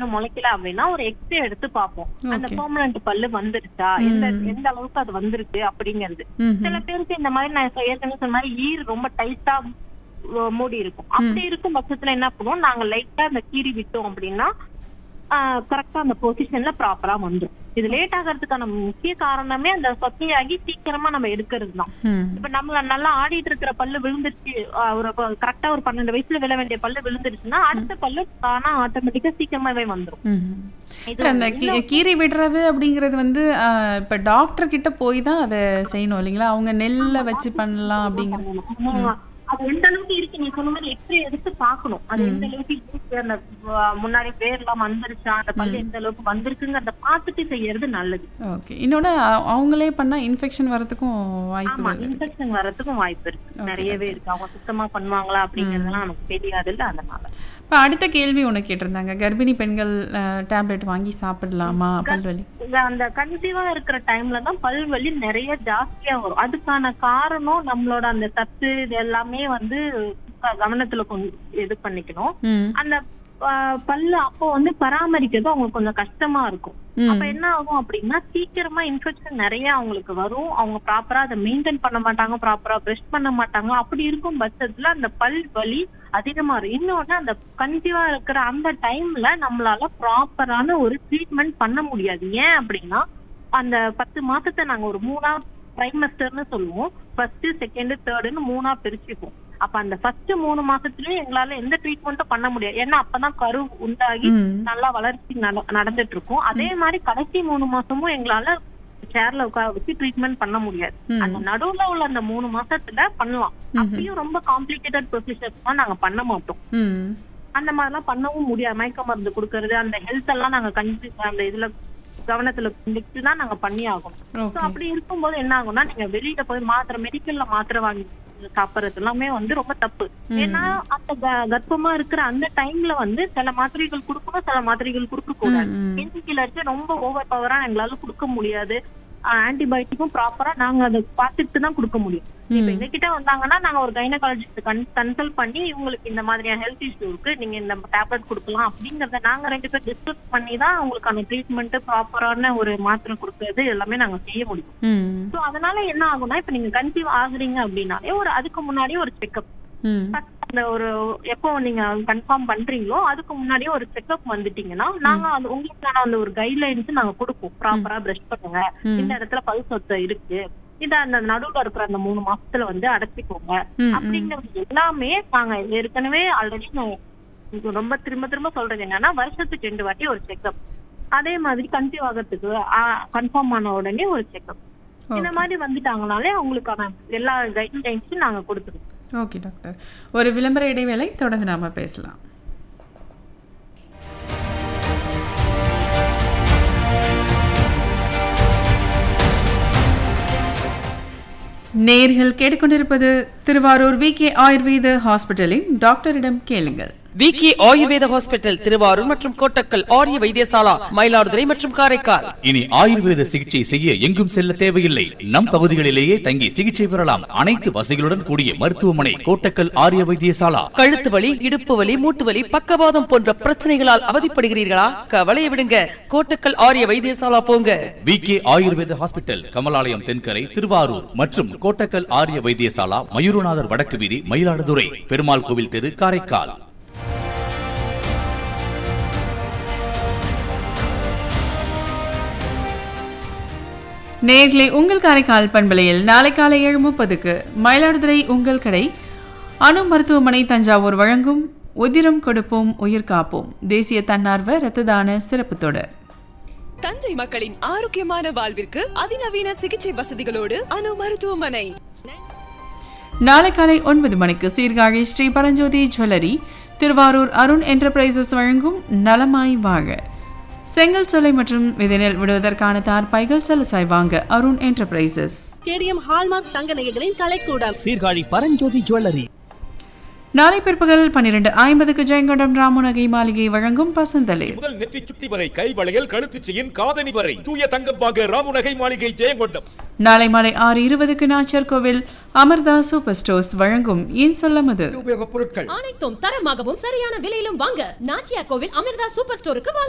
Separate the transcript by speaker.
Speaker 1: இன்னும் முளைக்கல அப்படின்னா ஒரு எக்ஸ்ரே எடுத்து பார்ப்போம் அந்த
Speaker 2: Okay.
Speaker 1: பெர்மனன்ட் பல்லு வந்துருச்சா எந்த எந்த அளவுக்கு அது வந்திருக்கு அப்படிங்கிறது
Speaker 2: ம்ஹும்.
Speaker 1: சில பேருக்கு இந்த மாதிரி நான் சொ- ஏற்கனவே சொன்ன மாதிரி ஈர் ரொம்ப டைட்டா மூடி இருக்கும் அப்படி இருக்கும் பட்சத்துல என்ன பண்ணுவோம் நாங்க லைட்டா அந்த கீறி விட்டோம் அப்படின்னா கரெக்டா அந்த பொசிஷன்ல ப்ராப்பரா வந்துரும் இது லேட் ஆகிறதுக்கான முக்கிய காரணமே அந்த சொத்தையாகி சீக்கிரமா நம்ம எடுக்கிறது தான்
Speaker 2: ம்.
Speaker 1: இப்ப நம்மள நல்லா ஆடிட்டு இருக்கிற பல்லு விழுந்துருச்சு ஆஹ் ஒரு கரெக்டா ஒரு பன்னெண்டு வயசுல விழ வேண்டிய பல்லு விழுந்துருச்சுன்னா அடுத்த பல்லு தானா ஆட்டோமேட்டிக்கா சீக்கிரமாவே வந்துரும்
Speaker 2: ம்ஹும்.
Speaker 1: இது
Speaker 2: அந்த கீ- கீறி விடுறது அப்படிங்கிறது வந்து ஆஹ், இப்ப டாக்டர் கிட்ட போய் தான் அதை செய்யணும் இல்லைங்களா அவங்க நெல்லை வச்சு பண்ணலாம் அப்படிங்கிற
Speaker 1: ஆமா. அது எந்த அளவுக்கு இருக்கு நீ சொன்ன மாதிரி எக்ஸ்ரே எடுத்து பார்க்கணும் அது எந்த அளவுக்கு இருக்கு அந்த ஆஹ், முன்னாடி பேர்லாம் வந்துருச்சா அந்த பல்லு எந்த அளவுக்கு வந்திருக்குங்கிறத பார்த்துட்டு செய்யறது நல்லது
Speaker 2: ஓகே இன்னொன்று அவங்களே பண்ணா இன்ஃபெக்ஷன் வரதுக்கும்
Speaker 1: ஆமா
Speaker 2: வாய்ப்புகள் இருக்கு.
Speaker 1: இன்ஃபெக்ஷன் வர்றதுக்கும் வாய்ப்பு இருக்கு நிறையவே இருக்கு அவங்க சுத்தமா பண்ணுவாங்களா அப்படிங்கறதெல்லாம் நமக்கு தெரியாது இல்ல அதனால
Speaker 2: இப்போ அடுத்த கேள்வி ஒன்று கேட்டிருந்தாங்க கர்ப்பிணி பெண்கள் டேப்லெட் வாங்கி சாப்பிடலாமா பல்வலி
Speaker 1: இந்த அந்த கன்சீவா இருக்கிற டைம்ல தான் பல்வலி நிறைய ஜாஸ்தியா வரும் அதுக்கான காரணம் நம்மளோட அந்த சத்து இது எல்லாமே வந்து க- கவனத்துல கொண்டு இது பண்ணிக்கணும்
Speaker 2: ம்
Speaker 1: அந்த ஆஹ், பல்லு அப்போ வந்து பராமரிக்கிறது அவங்களுக்கு கொஞ்சம் கஷ்டமா இருக்கும்
Speaker 2: ம்.
Speaker 1: அப்ப என்ன ஆகும் அப்படின்னா சீக்கிரமா இன்ஃபெக்ஷன் நிறைய அவங்களுக்கு வரும் அவங்க ப்ராப்பரா அதை மெயின்டைன் பண்ண மாட்டாங்க ப்ராப்பரா பிரஷ் பண்ண மாட்டாங்க அப்படி இருக்கும் பட்சத்துல அந்த பல் வலி அதிகமா இருக்கும் இன்னொன்னு அந்த கன்சீவா இருக்கிற அந்த டைம்ல நம்மளால ப்ராப்பரான ஒரு ட்ரீட்மெண்ட் பண்ண முடியாது ஏன் அப்படின்னா அந்த பத்து மாசத்தை நாங்க ஒரு மூணா ட்ரைமஸ்டர்னு சொல்லுவோம் ஃபர்ஸ்ட் செகண்ட் தேர்டுன்னு மூணா பிரிச்சுப்போம் அப்ப அந்த ஃபர்ஸ்ட் மூணு மாசத்துலயும் எங்களால எந்த ட்ரீட்மெண்ட்டும் பண்ண முடியாது ஏன்னா அப்பதான் கரு உண்டாகி
Speaker 2: ம்.
Speaker 1: நல்லா வளர்ச்சி நட- நடந்துட்டு இருக்கும் அதே மாதிரி கடைசி மூணு மாசமும் எங்களால சேர்ல உட்கார வச்சு ட்ரீட்மெண்ட் பண்ண முடியாது
Speaker 2: ம்.
Speaker 1: அந்த நடுவுல உள்ள அந்த மூணு மாசத்துல பண்ணலாம் அப்பயும் ரொம்ப காம்ப்ளிகேட்டட் ப்ரொசீஜர்ஸ் தான் நாங்க பண்ண மாட்டோம்
Speaker 2: ம்
Speaker 1: அந்த மாதிரிலாம் பண்ணவும் முடியாது மயக்க மருந்து கொடுக்கறது அந்த ஹெல்த் எல்லாம் நாங்க கண்சி அந்த இதுல கவனத்துல கொண்டுட்டு தான் நாங்க பண்ணி ஆகணும் So,
Speaker 2: ஓகே
Speaker 1: அப்படி இருக்கும்போது என்ன ஆகும்னா நீங்க வெளியில போய் மாத்திரை மெடிக்கல்ல மாத்திரை வாங்கி சாப்பிடுறது எல்லாமே வந்து ரொம்ப தப்பு ஏன்னா அந்த க- கர்ப்பமா இருக்கிற அந்த டைம்ல வந்து சில மாத்திரைகள் கொடுக்கணும் சில மாத்திரைகள் கொடுக்க கூடாது
Speaker 2: ம், ம்.
Speaker 1: பெயின்கில்லர்ஸ் ரொம்ப ஓவர் பவரா எங்களால கொடுக்க முடியாது ஆன்டிபயோட்டிக்கும் ப்ராப்பரா நாங்க அதை பார்த்துட்டு தான் கொடுக்க முடியும் இப்ப எங்ககிட்ட வந்தாங்கன்னா நாங்க ஒரு கைனகாலஜிஸ்ட் கன்சல்ட் பண்ணி இவங்களுக்கு இந்த மாதிரியான ஹெல்த் இஷ்யூ இருக்கு நீங்க இந்த டேப்லெட் கொடுக்கலாம் அப்படிங்கறத நாங்க ரெண்டு பேர் டிஸ்கஸ் பண்ணி தான் அவங்களுக்கான ட்ரீட்மெண்ட் ப்ராப்பரான ஒரு மாத்திரை கொடுக்கறது எல்லாமே நாங்க செய்ய முடியும்
Speaker 2: ம்
Speaker 1: சோ அதனால என்ன ஆகும்னா இப்ப நீங்க கன்சீவ் ஆகுறீங்க அப்படின்னாலே ஒரு அதுக்கு முன்னாடி ஒரு செக்அப்
Speaker 2: ம்
Speaker 1: அந்த ஒரு எப்போ நீங்க கன்ஃபார்ம் பண்றீங்களோ அதுக்கு முன்னாடியே ஒரு செக்அப் வந்துட்டீங்கன்னா நாங்க அந்த உங்களுக்கான அந்த ஒரு கைட்லைன்ஸ் நாங்க கொடுப்போம் ப்ராப்பரா பிரஷ் பண்ணுங்க
Speaker 2: ம்.
Speaker 1: இந்த இடத்துல பல் சொத்தை இருக்கு இத அந்த நடுவுல இருக்கிற அந்த மூணு மாசத்துல வந்து அடைச்சிக்கோங்க
Speaker 2: ம், ம்.
Speaker 1: அப்படிங்கிறது எல்லாமே நாங்க ஏற்கனவே ஆல்ரெடி ரொம்ப திரும்ப திரும்ப சொல்றது என்னன்னா வருஷத்துக்கு ரெண்டு வாட்டி ஒரு செக்அப் அதே மாதிரி கன்சீவ் ஆகிறதுக்கு கன்ஃபார்ம் ஆன உடனே ஒரு செக்அப் இந்த மாதிரி வந்துட்டாங்கனாலே அவங்களுக்கான எல்லா கைட்லைன்ஸும் நாங்க கொடுத்துருவோம்
Speaker 2: ஓகே டாக்டர் ஒரு விளம்பர இடைவேளை தொடர்ந்து நாம பேசலாம் நேர்கள் கேட்டுக்கொண்டிருப்பது திருவாரூர் வி கே ஆயுர்வேத ஹாஸ்பிட்டலின் டாக்டரிடம் கேளுங்கள்
Speaker 3: விகே ஆயுர்வேத ஹாஸ்பிட்டல் திருவாரூர் மற்றும் கோட்டக்கல் ஆரிய வைத்தியசாலா மயிலாடுதுறை மற்றும் காரைக்கால்
Speaker 4: இனி ஆயுர்வேத சிகிச்சை செய்ய எங்கும் செல்ல தேவையில்லை நம் பகுதிகளிலேயே தங்கி சிகிச்சை பெறலாம் அனைத்து வசதிகளுடன் கூடிய மருத்துவமனை கோட்டக்கல் ஆரிய வைத்தியசாலா
Speaker 3: கழுத்து வலி இடுப்பு வலி மூட்டு வலி பக்கவாதம் போன்ற பிரச்சனைகளால் அவதிப்படுகிறீர்களா கவலையை விடுங்க கோட்டக்கல் ஆரிய வைத்தியசாலா போங்க
Speaker 4: V K Ayurveda hospital Kamalalayam Thenkarai Thiruvarur மற்றும் கோட்டக்கல் ஆரிய வைத்தியசாலா மயூரநாதர் வடக்கு வீதி மயிலாடுதுறை பெருமாள் கோவில் தெரு காரைக்கால்
Speaker 2: நேர்களே உங்கள் காரைக்கால் பண்பலையில் நாளை காலை ஏழு முப்பதுக்கு மயிலாடுதுறை உங்கள் கடை அணு மருத்துவமனை தஞ்சாவூர் வழங்கும் உதிரம் கொடுப்போம் உயிர் காப்போம் தேசிய தன்னார்வ இரத்த தான சிறப்பு தொடர்
Speaker 5: தஞ்சை மக்களின் ஆரோக்கியமான வாழ்விற்கு அதிநவீன சிகிச்சை வசதிகளோடு அணு மருத்துவமனை
Speaker 2: நாளை காலை ஒன்பது மணிக்கு சீர்காழி ஸ்ரீ பரஞ்சோதி ஜுவல்லரி திருவாரூர் அருண் என்டர்பிரைசஸ் வழங்கும் நலமாய் வாழ செங்கல் சோலை மற்றும் விதைநெல் விடுவதற்கான தார்பாய்கள் சலசாய் வாங்க அருண் என்டர்பிரைசஸ்
Speaker 6: கேடிஎம் ஹால்மார்க் தங்க நகைகளின் கலைக்கூடம்
Speaker 7: சீர்காழி பரஞ்சோதி ஜுவல்லரி
Speaker 2: நாளை பிற்பகல் பன்னிரண்டு ஐம்பதுக்கு ஜெயங்கொண்டம் ராமநகை மாளிகை வழங்கும் பசந்தளிர்
Speaker 8: முதல் நெற்றி சுட்டி வரை கை வளையல் கழுத்து செயின் காதணி வரை தூய தங்கம் வாங்க ராமுநகை மாளிகை ஜெயங்கொண்டம்
Speaker 2: நாளை மாலை ஆறு இருபதுக்கு நாச்சர் கோவில் அமர்தா சூப்பர் ஸ்டோர்ஸ் வழங்கும் ஏன் சொல்லமது
Speaker 9: உபயோகப் பொருட்கள்
Speaker 10: அனைத்தும் தரமாகவும் சரியான விலையிலும் வாங்க நாச்சியா கோவில் அமிர்தா சூப்பர் ஸ்டோருக்கு வாங்க